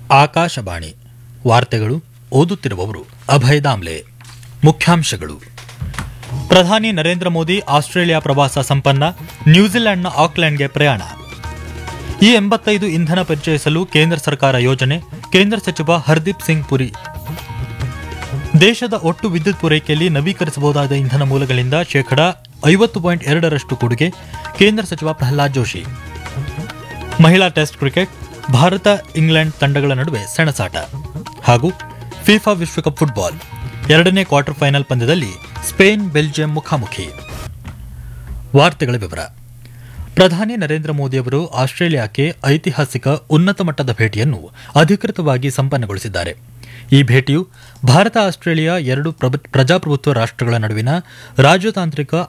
ಆಕಾಶವಾಣಿ ವಾರ್ತೆಗಳು ಓದುತ್ತಿರುವವರು ಅಭಯ ದಾಮ್ಲೆ ಮುಖ್ಯಾಂಶಗಳು ಪ್ರಧಾನಿ ನರೇಂದ್ರ ಮೋದಿ ಆಸ್ಟ್ರೇಲಿಯಾ ಪ್ರವಾಸ ಸಂಪನ್ನ ನ್ಯೂಜಿಲೆಂಡ್ನ ಆಕ್ಲೆಂಡ್ಗೆ ಪ್ರಯಾಣ ಈ ಎಂಬತ್ತೈದು ಇಂಧನ ಪರಿಚಯಿಸಲು ಕೇಂದ್ರ ಸರ್ಕಾರ ಯೋಜನೆ ಕೇಂದ್ರ ಸಚಿವ ಹರ್ದೀಪ್ ಸಿಂಗ್ ಪುರಿ ದೇಶದ ಒಟ್ಟು ವಿದ್ಯುತ್ ಪೂರೈಕೆಯಲ್ಲಿ ನವೀಕರಿಸಬಹುದಾದ ಇಂಧನ ಮೂಲಗಳಿಂದ ಶೇಕಡ ಐವತ್ತು ಪಾಯಿಂಟ್ ಎರಡರಷ್ಟು ಕೊಡುಗೆ ಕೇಂದ್ರ ಸಚಿವ ಪ್ರಹ್ಲಾದ್ ಜೋಶಿ ಮಹಿಳಾ ಟೆಸ್ಟ್ ಕ್ರಿಕೆಟ್ ಭಾರತ ಇಂಗ್ಲೆಂಡ್ ತಂಡಗಳ ನಡುವೆ ಸೆಣಸಾಟ ಹಾಗೂ ಫಿಫಾ ವಿಶ್ವಕಪ್ ಫುಟ್ಬಾಲ್ ಎರಡನೇ ಕ್ವಾರ್ಟರ್ ಫೈನಲ್ ಪಂದ್ಯದಲ್ಲಿ ಸ್ಪೇನ್ ಬೆಲ್ಜಿಯಂ ಮುಖಾಮುಖಿ ವಾರ್ತೆಗಳ ವಿವರ ಪ್ರಧಾನಿ ನರೇಂದ್ರ ಮೋದಿಯವರು ಆಸ್ಟ್ರೇಲಿಯಾಕ್ಕೆ ಐತಿಹಾಸಿಕ ಉನ್ನತ ಮಟ್ಟದ ಭೇಟಿಯನ್ನು ಅಧಿಕೃತವಾಗಿ ಸಂಪನ್ನಗೊಳಿಸಿದ್ದಾರೆ ಈ ಭೇಟಿಯು ಭಾರತ ಆಸ್ಟ್ರೇಲಿಯಾ ಎರಡು ಪ್ರಭ- ಪ್ರಜಾಪ್ರಭುತ್ವ ರಾಷ್ಟ್ರಗಳ ನಡುವಿನ ರಾಜತಾಂತ್ರಿಕ